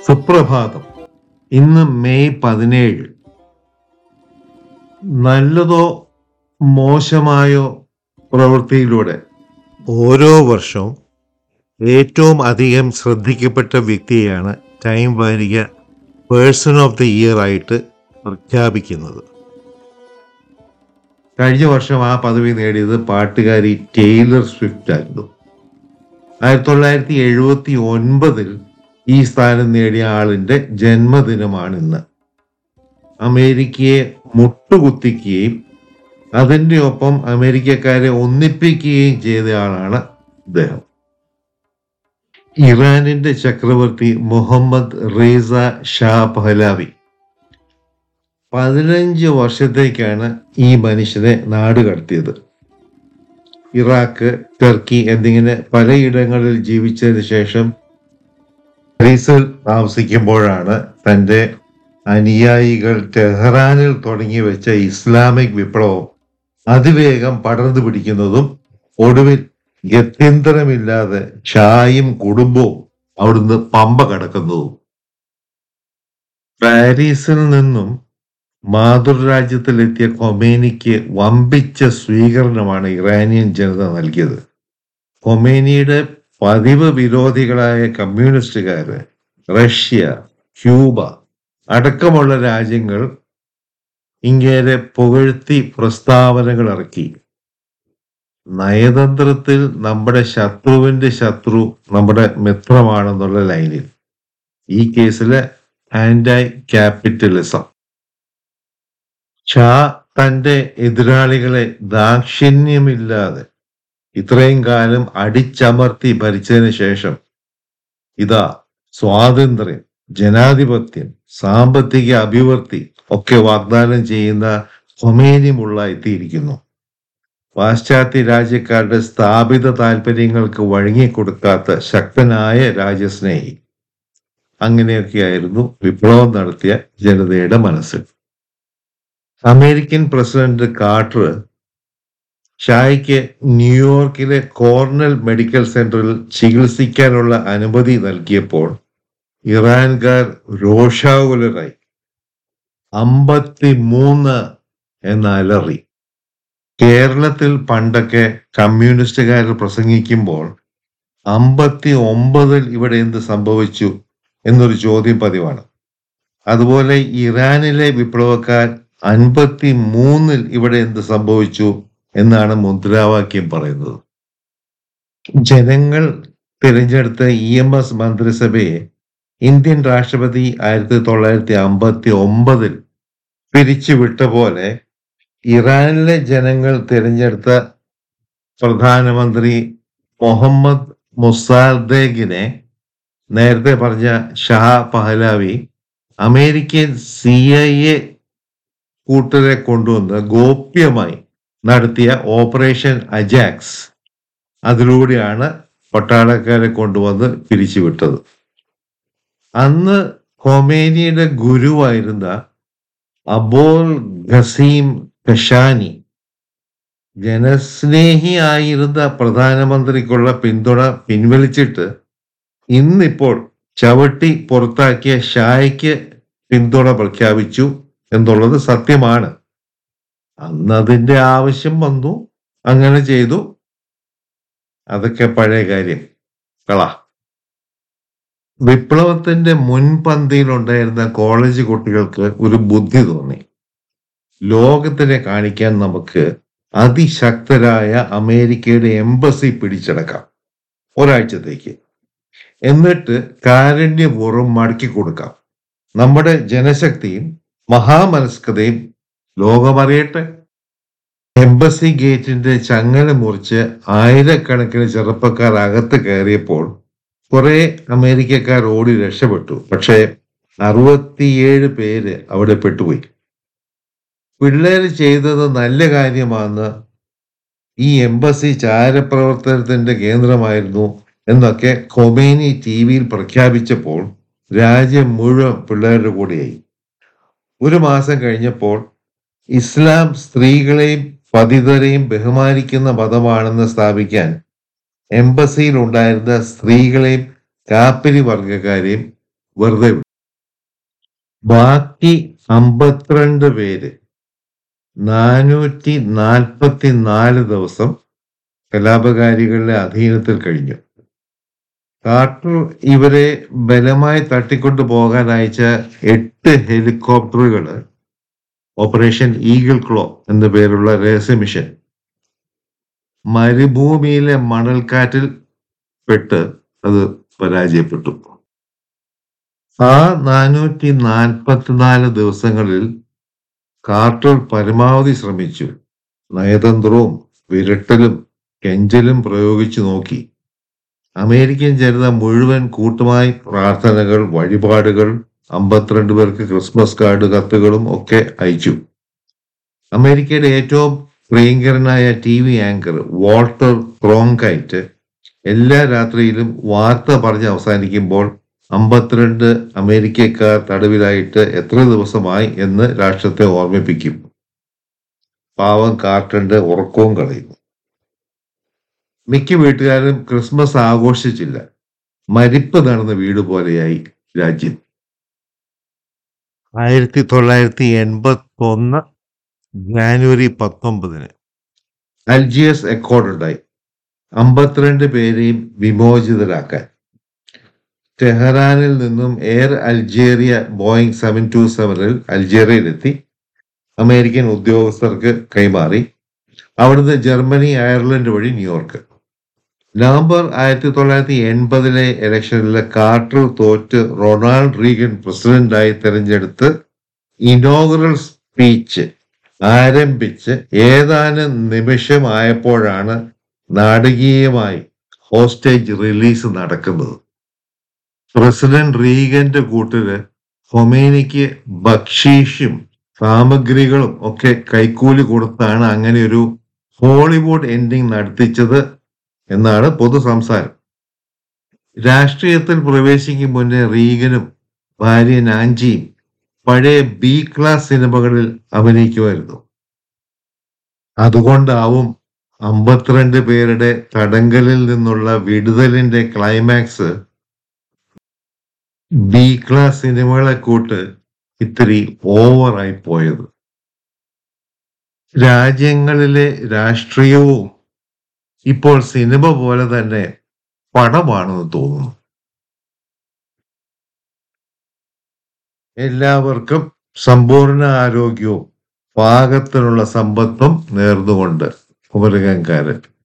സുപ്രഭാതം ഇന്ന് മെയ് പതിനേഴ് നല്ലതോ മോശമായോ പ്രവൃത്തിയിലൂടെ ഓരോ വർഷവും ഏറ്റവും അധികം ശ്രദ്ധിക്കപ്പെട്ട വ്യക്തിയെയാണ് ടൈം വാരിക പേഴ്സൺ ഓഫ് ദി ഇയർ ആയിട്ട് പ്രഖ്യാപിക്കുന്നത് കഴിഞ്ഞ വർഷം ആ പദവി നേടിയത് പാട്ടുകാരി ടെയ്ലർ സ്വിഫ്റ്റ് ആയിരുന്നു ആയിരത്തി തൊള്ളായിരത്തി എഴുപത്തി ഒൻപതിൽ ഈ സ്ഥാനം നേടിയ ആളിന്റെ ജന്മദിനമാണ് ഇന്ന് അമേരിക്കയെ മുട്ടുകുത്തിക്കുകയും അതിൻ്റെ ഒപ്പം അമേരിക്കക്കാരെ ഒന്നിപ്പിക്കുകയും ചെയ്ത ആളാണ് ഇദ്ദേഹം ഇറാനിന്റെ ചക്രവർത്തി മുഹമ്മദ് റീസ ഷാ പഹലാവി പതിനഞ്ച് വർഷത്തേക്കാണ് ഈ മനുഷ്യനെ നാട് കടത്തിയത് ഇറാഖ് ടർക്കി എന്നിങ്ങനെ പലയിടങ്ങളിൽ ജീവിച്ചതിന് ശേഷം പാരീസിൽ താമസിക്കുമ്പോഴാണ് തൻ്റെ അനുയായികൾ ടെഹ്റാനിൽ തുടങ്ങി വെച്ച ഇസ്ലാമിക് വിപ്ലവം അതിവേഗം പടർന്നു പിടിക്കുന്നതും ഒടുവിൽ ഗത്യന്തരമില്ലാതെ ഷായും കുടുംബവും അവിടുന്ന് പമ്പ കടക്കുന്നതും പാരീസിൽ നിന്നും മാതൃരാജ്യത്തിലെത്തിയ കൊമേനിക്ക് വമ്പിച്ച സ്വീകരണമാണ് ഇറാനിയൻ ജനത നൽകിയത് കൊമേനിയുടെ പതിവ് വിരോധികളായ കമ്മ്യൂണിസ്റ്റുകാര് റഷ്യ ക്യൂബ അടക്കമുള്ള രാജ്യങ്ങൾ ഇങ്ങേരെ പുകഴ്ത്തി പ്രസ്താവനകൾ ഇറക്കി നയതന്ത്രത്തിൽ നമ്മുടെ ശത്രുവിന്റെ ശത്രു നമ്മുടെ മിത്രമാണെന്നുള്ള ലൈനിൽ ഈ കേസിലെ ആന്റൈ ക്യാപിറ്റലിസം ഷാ തന്റെ എതിരാളികളെ ദാക്ഷിണ്യമില്ലാതെ ഇത്രയും കാലം അടിച്ചമർത്തി ഭരിച്ചതിന് ശേഷം ഇതാ സ്വാതന്ത്ര്യം ജനാധിപത്യം സാമ്പത്തിക അഭിവൃദ്ധി ഒക്കെ വാഗ്ദാനം ചെയ്യുന്ന ഹൊമേനിമുള്ള എത്തിയിരിക്കുന്നു പാശ്ചാത്യ രാജ്യക്കാരുടെ സ്ഥാപിത താല്പര്യങ്ങൾക്ക് വഴങ്ങിക്കൊടുക്കാത്ത ശക്തനായ രാജ്യസ്നേഹി അങ്ങനെയൊക്കെയായിരുന്നു വിപ്ലവം നടത്തിയ ജനതയുടെ മനസ്സിൽ അമേരിക്കൻ പ്രസിഡന്റ് കാർട്ടർ ഷായ്ക്ക് ന്യൂയോർക്കിലെ കോർണൽ മെഡിക്കൽ സെന്ററിൽ ചികിത്സിക്കാനുള്ള അനുമതി നൽകിയപ്പോൾ ഇറാൻകാർ രോഷാകുലരായി അമ്പത്തി മൂന്ന് എന്ന അലറി കേരളത്തിൽ പണ്ടൊക്കെ കമ്മ്യൂണിസ്റ്റുകാർ പ്രസംഗിക്കുമ്പോൾ അമ്പത്തി ഒമ്പതിൽ ഇവിടെ എന്ത് സംഭവിച്ചു എന്നൊരു ചോദ്യം പതിവാണ് അതുപോലെ ഇറാനിലെ വിപ്ലവക്കാർ അൻപത്തി മൂന്നിൽ ഇവിടെ എന്ത് സംഭവിച്ചു എന്നാണ് മുദ്രാവാക്യം പറയുന്നത് ജനങ്ങൾ തിരഞ്ഞെടുത്ത ഇ എം എസ് മന്ത്രിസഭയെ ഇന്ത്യൻ രാഷ്ട്രപതി ആയിരത്തി തൊള്ളായിരത്തി അമ്പത്തി ഒമ്പതിൽ പിരിച്ചുവിട്ട പോലെ ഇറാനിലെ ജനങ്ങൾ തിരഞ്ഞെടുത്ത പ്രധാനമന്ത്രി മുഹമ്മദ് മുസാദേഗിനെ നേരത്തെ പറഞ്ഞ Shah Pahlavi American C I A കൂട്ടരെ കൊണ്ടുവന്ന് ഗോപ്യമായി നടത്തിയ ഓപ്പറേഷൻ അജാക്സ് അതിലൂടെയാണ് പട്ടാളക്കാരെ കൊണ്ടുവന്ന് പിരിച്ചുവിട്ടത് അന്ന് ഹൊമേനിയുടെ ഗുരുവായിരുന്ന അബോൽ ഖസീം കഷാനി ജനസ്നേഹിയായിരുന്ന പ്രധാനമന്ത്രിക്കുള്ള പിന്തുണ പിൻവലിച്ചിട്ട് ഇന്നിപ്പോൾ ചവിട്ടി പുറത്താക്കിയ ഷായ്ക്ക് പിന്തുണ പ്രഖ്യാപിച്ചു എന്നുള്ളത് സത്യമാണ് അന്ന് അതിന്റെ ആവശ്യം വന്നു അങ്ങനെ ചെയ്തു അതൊക്കെ പഴയ കാര്യം കള വിപ്ലവത്തിന്റെ മുൻപന്തിയിലുണ്ടായിരുന്ന കോളേജ് കുട്ടികൾക്ക് ഒരു ബുദ്ധി തോന്നി ലോകത്തിനെ കാണിക്കാൻ നമുക്ക് അതിശക്തരായ അമേരിക്കയുടെ എംബസി പിടിച്ചടക്കാം ഒരാഴ്ചത്തേക്ക് എന്നിട്ട് കാരുണ്യപൂർവ്വം മടക്കി കൊടുക്കാം നമ്മുടെ ജനശക്തിയും മഹാമനസ്കതയും ലോകമറിയട്ടെ എംബസി ഗേറ്റിന്റെ ചങ്ങല മുറിച്ച് ആയിരക്കണക്കിന് ചെറുപ്പക്കാർ അകത്ത് കയറിയപ്പോൾ കുറെ അമേരിക്കക്കാർ ഓടി രക്ഷപ്പെട്ടു പക്ഷേ അറുപത്തിയേഴ് പേര് അവിടെ പെട്ടുപോയി പിള്ളേര് ചെയ്തത് നല്ല കാര്യമാണെന്ന് ഈ എംബസി ചാരപ്രവർത്തനത്തിന്റെ കേന്ദ്രമായിരുന്നു എന്നൊക്കെ കൊമേനി ടി വിയിൽ പ്രഖ്യാപിച്ചപ്പോൾ രാജ്യം മുഴുവൻ പിള്ളേരുടെ കൂടെയായി ഒരു മാസം കഴിഞ്ഞപ്പോൾ ഇസ്ലാം സ്ത്രീകളെയും പതിതരെയും ബഹുമാനിക്കുന്ന മതമാണെന്ന് സ്ഥാപിക്കാൻ എംബസിയിൽ ഉണ്ടായിരുന്ന സ്ത്രീകളെയും കാപ്പിരി വർഗക്കാരെയും വെറുതെ വിട്ടു ബാക്കി അമ്പത്തിരണ്ട് പേര് നാനൂറ്റി നാൽപ്പത്തി നാല് ദിവസം കലാപകാരികളുടെ അധീനത്തിൽ കഴിഞ്ഞു കാർട്ടർ ഇവരെ ബലമായി തട്ടിക്കൊണ്ടു പോകാൻ അയച്ച എട്ട് ഹെലികോപ്റ്ററുകൾ ഓപ്പറേഷൻ ഈഗിൾ ക്ലോ എന്ന പേരുള്ള രഹസ്യ മിഷൻ മരുഭൂമിയിലെ മണൽക്കാറ്റിൽ പെട്ട് അത് പരാജയപ്പെട്ടു ആ നാനൂറ്റി നാൽപ്പത്തിനാല് ദിവസങ്ങളിൽ കാർട്ടർ പരമാവധി ശ്രമിച്ചു നയതന്ത്രവും വിരട്ടലും കെഞ്ചലും പ്രയോഗിച്ചു നോക്കി അമേരിക്കൻ ജനത മുഴുവൻ കൂട്ടമായി പ്രാർത്ഥനകൾ വഴിപാടുകൾ അമ്പത്തിരണ്ട് പേർക്ക് ക്രിസ്മസ് കാർഡ് കത്തുകളും ഒക്കെ അയച്ചു അമേരിക്കയുടെ ഏറ്റവും പ്രിയങ്കരനായ T V anchor Walter Cronkite എല്ലാ രാത്രിയിലും വാർത്ത പറഞ്ഞ് അവസാനിക്കുമ്പോൾ അമ്പത്തിരണ്ട് അമേരിക്കക്കാർ തടവിലായിട്ട് എത്ര ദിവസമായി എന്ന് രാഷ്ട്രത്തെ ഓർമ്മിപ്പിക്കും പാവം കാർട്ടന്റെ ഉറക്കവും കളയും മിക്ക വീട്ടുകാരും ക്രിസ്മസ് ആഘോഷിച്ചില്ല മരിപ്പ് നടന്ന വീട് പോലെയായി രാജ്യം ആയിരത്തി തൊള്ളായിരത്തി എൺപത്തി ഒന്ന് ജാനുവരി പത്തൊമ്പതിന് അൽജിയസ് അക്കോർഡ് ഉണ്ടായി അമ്പത്തിരണ്ട് പേരെയും വിമോചിതരാക്കാൻ ടെഹ്റാനിൽ നിന്നും Air Algeria Boeing seven two സെവനിൽ അൾജേറിയയിലെത്തി അമേരിക്കൻ ഉദ്യോഗസ്ഥർക്ക് കൈമാറി അവിടുന്ന് ജർമ്മനി അയർലൻഡ് വഴി ന്യൂയോർക്ക് നവംബർ ആയിരത്തി തൊള്ളായിരത്തി എൺപതിലെ ഇലക്ഷനിൽ കാർട്ടർ തോറ്റ് റൊണാൾഡ് റീഗൻ പ്രസിഡന്റായി തെരഞ്ഞെടുത്ത് ഇനോഗ്രൽ സ്പീച്ച് ആരംഭിച്ച് ഏതാനും നിമിഷമായപ്പോഴാണ് നാടകീയമായി ഹോസ്റ്റേജ് റിലീസ് നടക്കുന്നത് പ്രസിഡന്റ് റീഗന്റെ കൂട്ടര് ഹൊമേനിക്ക് ബക്ഷീഷും സാമഗ്രികളും ഒക്കെ കൈക്കൂലി കൊടുത്താണ് അങ്ങനെ ഒരു ഹോളിവുഡ് എൻഡിങ് നടത്തിച്ചത് എന്നാണ് പൊതു സംസാരം രാഷ്ട്രീയത്തിൽ പ്രവേശിക്കും മുന്നേ റീഗനും ഭാര്യ നാഞ്ചിയും പഴയ ബി ക്ലാസ് സിനിമകളിൽ അഭിനയിക്കുമായിരുന്നു അതുകൊണ്ടാവും അമ്പത്തിരണ്ട് പേരുടെ തടങ്കലിൽ നിന്നുള്ള വിടുതലിന്റെ ക്ലൈമാക്സ് ബി ക്ലാസ് സിനിമകളെ കൂട്ട് ഇത്തിരി ഓവറായി പോയത് രാജ്യങ്ങളിലെ രാഷ്ട്രീയവും ഇപ്പോൾ സിനിമ പോലെ തന്നെ പടമാണെന്ന് തോന്നുന്നു എല്ലാവർക്കും സമ്പൂർണ്ണ ആരോഗ്യവും പാകത്തിനുള്ള സമ്പത്തും നേർന്നുകൊണ്ട് കുമരകംകാരൻ